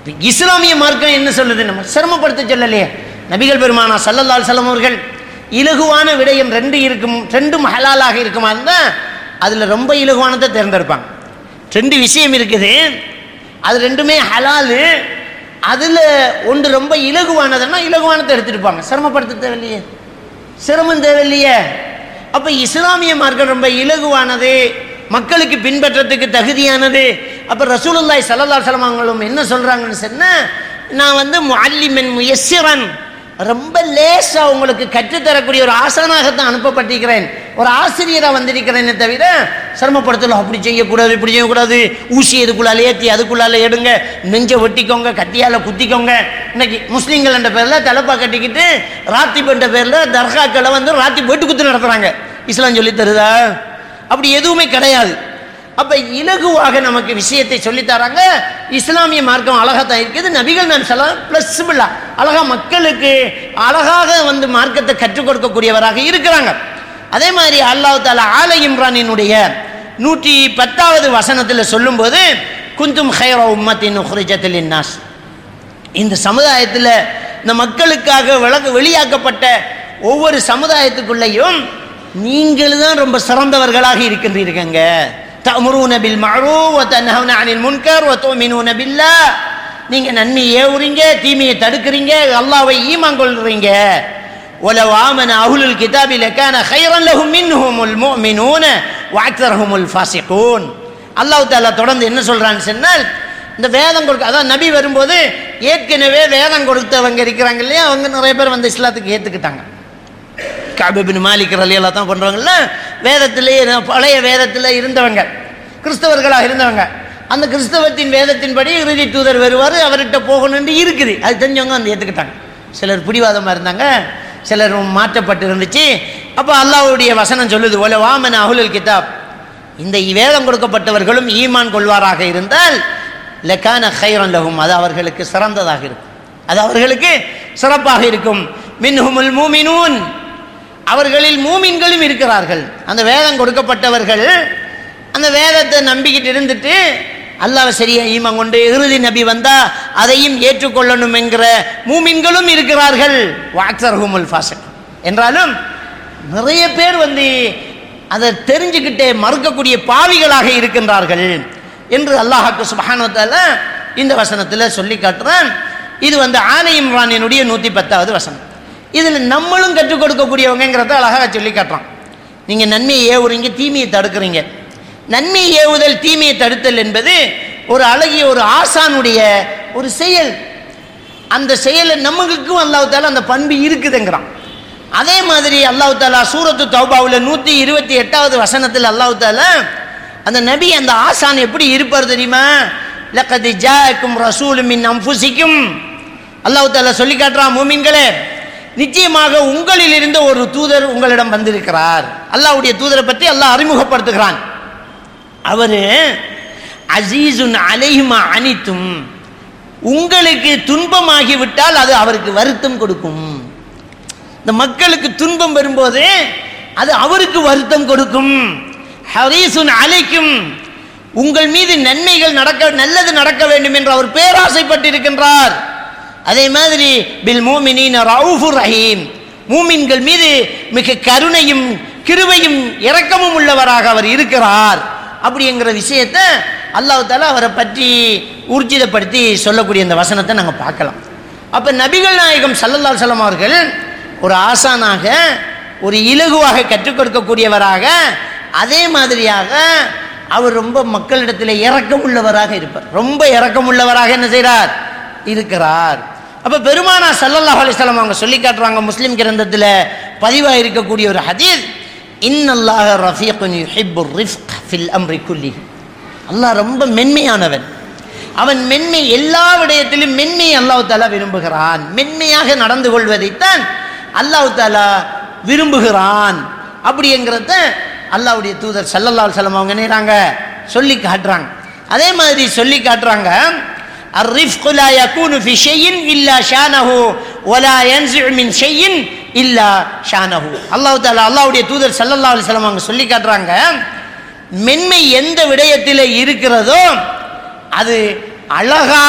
இஸ்லாமிய மார்க்கம் என்ன சொல்லுது நம்ம சிரமப்படுத்த சொல்லலையே நபிகள் பெருமானா சல்லல்லால் செல்லம் அவர்கள் இலகுவான விடயம் ரெண்டு இருக்கும் ரெண்டும் ஹலாலாக இருக்குமா இருந்தால் அதில் ரொம்ப இலகுவானதை தேர்ந்தெடுப்பாங்க ரெண்டு விஷயம் இருக்குது அது ரெண்டுமே ஹலாலு அதில் ஒன்று ரொம்ப இலகுவானதுன்னா இலகுவானதை எடுத்துருப்பாங்க சிரமப்படுத்த தேவையில்லையே சிரமம் தேவையில்லையே அப்போ இஸ்லாமிய மார்க்கம் ரொம்ப இலகுவானது மக்களுக்கு பின்பற்றத்துக்கு தகுதியானது அப்போ ரசூலுல்லாய் சல்லல்லாஹு அலைஹி வஸல்லம் அவங்களும் என்ன சொல்கிறாங்கன்னு சொன்னால் நான் வந்து முஅல்லிமன் முயஸ்ஸிரன் ரொம்ப லேசாக உங்களுக்கு கற்றுத்தரக்கூடிய ஒரு ஆசானாகத்தான் அனுப்பப்பட்டிருக்கிறேன் ஒரு ஆசிரியராக வந்திருக்கிறேனே தவிர சிரமப்படுத்தல அப்படி செய்யக்கூடாது இப்படி செய்யக்கூடாது ஊசி இதுக்குள்ளால ஏற்றி அதுக்குள்ளால எடுங்க நெஞ்சை வெட்டிக்கோங்க கத்தியால் குத்திக்கோங்க இன்னைக்கு முஸ்லீம்கள் என்ற பேரில் தலைப்பா கட்டிக்கிட்டு ராத்திப் என்ற பேரில் தர்காக்களை வந்து ராத்தி வெட்டு குத்து நடத்துகிறாங்க இஸ்லாம் சொல்லி தருதா அப்படி எதுவுமே கிடையாது அப்ப இலகுவாக நமக்கு விஷயத்தை சொல்லித் தராங்க இஸ்லாமிய மார்க்கம் அழகா தான் இருக்குது நபிகள் நான் சொல்ல பிளஸ்பிளா அழகா மக்களுக்கு அழகாக வந்து மார்க்கத்தை கற்றுக் கொடுக்கக்கூடியவராக இருக்கிறாங்க அதே மாதிரி அல்லாஹ் தாலா ஆல இம்ரானினுடைய நூற்றி பத்தாவது வசனத்தில் சொல்லும்போது குந்தும் ஹைர உம்மத்தின் உஹ்ரிஜத்தில் நாஸ் இந்த சமுதாயத்தில் இந்த மக்களுக்காக விளக்கு வெளியாக்கப்பட்ட ஒவ்வொரு சமுதாயத்துக்குள்ளேயும் நீங்கள் தான் ரொம்ப சிறந்தவர்களாக இருக்கின்றீர்கள்ங்க தமுருன பில் மஅரூஃப் வ தன்ஹவுன அனில் முன்கர் வ துமினூன பில்லாஹ் நீங்க நன்மையை ஏவுறீங்க தீமையை தடுக்கிறீங்க அல்லாஹ்வை ஈமான் கொள்றீங்க ولو آمن أهل الكتاب لكان خيرا لهم منهم المؤمنون وأكثرهم الفاسقون அல்லாஹ் தாலா தொடர்ந்து என்ன சொல்றான்னு சொன்னால் இந்த வேதம் கொடுக்க அதான் நபி வரும்போது ஏற்கனவே வேதம் கொடுத்தவங்க இருக்கிறாங்க இல்லையா அவங்க நிறைய பேர் வந்து இஸ்லாத்துக்கு ஏற்றுக்கிட்டாங்க காபிபின் மாலிக் ரலியெல்லாம் தான் பண்ணுறவங்கள வேதத்திலேயே பழைய வேதத்தில் இருந்தவங்க கிறிஸ்தவர்களாக இருந்தவங்க அந்த கிறிஸ்தவத்தின் வேதத்தின்படி இறுதி தூதர் வருவார் அவர்கிட்ட போகணும்னு இருக்குது அது தெரிஞ்சவங்க வந்து ஏற்றுக்கிட்டாங்க சிலர் பிடிவாதமாக இருந்தாங்க சிலர் மாற்றப்பட்டு இருந்துச்சு அப்போ அல்லாஹ்வுடைய வசனம் சொல்லுது ஒல வாமன் அஹுலுல் கிதாப் இந்த வேதம் கொடுக்கப்பட்டவர்களும் ஈமான் கொள்வாராக இருந்தால் லக்கான ஹைரன் லஹும் அது அவர்களுக்கு சிறந்ததாக இருக்கும் அது அவர்களுக்கு சிறப்பாக இருக்கும் மின்ஹுமுல் மூமினூன் அவர்களில் மூமின்களும் இருக்கிறார்கள் அந்த வேதம் கொடுக்கப்பட்டவர்கள் அந்த வேதத்தை நம்பிக்கிட்டு இருந்துட்டு அல்லாஹ் சரியா ஈமான் கொண்டு இறுதி நபி வந்தா அதையும் ஏற்றுக்கொள்ளணும் என்கிற மூமின்களும் இருக்கிறார்கள் வாக்சர்ஹுமுல் ஃபாசக் என்றாலும் நிறைய பேர் வந்து அதை தெரிஞ்சுக்கிட்டே மறுக்கக்கூடிய பாவிகளாக இருக்கின்றார்கள் என்று அல்லாஹாக்கு சுபஹானுவத்தால இந்த வசனத்தில் சொல்லி காட்டுறான் இது வந்து ஆலை இம்ரானினுடைய நூற்றி பத்தாவது வசனம் இதில் நம்மளும் கற்றுக் கொடுக்கக்கூடியவங்கிறத அழகாக சொல்லி காட்டுறான் நீங்கள் நன்மையை ஏவுறீங்க தீமையை தடுக்கிறீங்க நன்மையை ஏவுதல் தீமையை தடுத்தல் என்பது ஒரு அழகிய ஒரு ஆசானுடைய ஒரு செயல் அந்த செயலை நம்மளுக்கும் அல்லாஹ் தாலா அந்த பண்பு இருக்குதுங்கிறான் அதே மாதிரி அல்லாஹ் தாலா சூரத்து தௌபாவில் நூற்றி இருபத்தி எட்டாவது வசனத்தில் அல்லாஹ் தாலா அந்த நபி அந்த ஆசான் எப்படி இருப்பார் தெரியுமா லக்கது ஜாக்கும் ரசூல் மின் அம்புசிக்கும் அல்லாஹ் தாலா சொல்லி காட்டுறான் மூமின்களே நிச்சயமாக உங்களில் இருந்த ஒரு தூதர் உங்களிடம் வந்திருக்கிறார் அல்லாஹ்வுடைய தூதரை பற்றி அல்லாஹ் அறிமுகப்படுத்துகிறான் அவரு அசீசுன் அலைஹிமா அனித்தும் உங்களுக்கு துன்பமாகி விட்டால் அது அவருக்கு வருத்தம் கொடுக்கும் இந்த மக்களுக்கு துன்பம் வரும்போது அது அவருக்கு வருத்தம் கொடுக்கும் ஹரீசுன் அலைக்கும் உங்கள் மீது நன்மைகள் நடக்க நல்லது நடக்க வேண்டும் என்று அவர் பேராசைப்பட்டிருக்கின்றார் அதே மாதிரி பில் மூமினின் ரவுஃபுர் ரஹீம் மூமின்கள் மீது மிக கருணையும் கிருபையும் இரக்கமும் உள்ளவராக அவர் இருக்கிறார் அப்படிங்கிற விஷயத்தை அல்லாஹ் தாலா அவரை பற்றி ஊர்ஜிதப்படுத்தி சொல்லக்கூடிய இந்த வசனத்தை நாங்கள் பார்க்கலாம் அப்போ நபிகள் நாயகம் சல்லல்லா சலம் அவர்கள் ஒரு ஆசானாக ஒரு இலகுவாக கற்றுக் கொடுக்கக்கூடியவராக அதே மாதிரியாக அவர் ரொம்ப மக்களிடத்தில் இரக்கம் உள்ளவராக இருப்பார் ரொம்ப இரக்கம் உள்ளவராக என்ன செய்கிறார் இருக்கிறார் அப்போ பெருமானா சல்லல்லாஹு அலிஸ்லாம் அவங்க சொல்லி காட்டுறாங்க முஸ்லீம் கிரந்தத்தில் பதிவாக இருக்கக்கூடிய ஒரு ஹதீஸ் இன்னல்லாஹ ரஃபீக்குன் யுஹிப்பு ரிஃப்க் ஃபில் அம்ரி குல்லி அல்லாஹ் ரொம்ப மென்மையானவன் அவன் மென்மை எல்லா விடயத்திலும் மென்மையை அல்லாஹ் தாலா விரும்புகிறான் மென்மையாக நடந்து கொள்வதைத்தான் அல்லாஹ் தாலா விரும்புகிறான் அப்படிங்கிறத அல்லாஹ்வுடைய தூதர் சல்லல்லாஹு அலைஹி வஸல்லம் அவங்க நேராங்க சொல்லி காட்டுறாங்க அதே மாதிரி சொல்லி காட்டுறாங்க الرفق لا يكون في شيء إلا شانه ولا ينزع من شيء إلا شانه அல்லாஹ் தாலா அல்லாஹ்வுடைய தூதர் சல்லல்லாஹு அலைஹி வஸல்லம் அவங்க சொல்லி காட்டுறாங்க மென்மை எந்த விடயத்தில் இருக்கிறதோ அது அழகா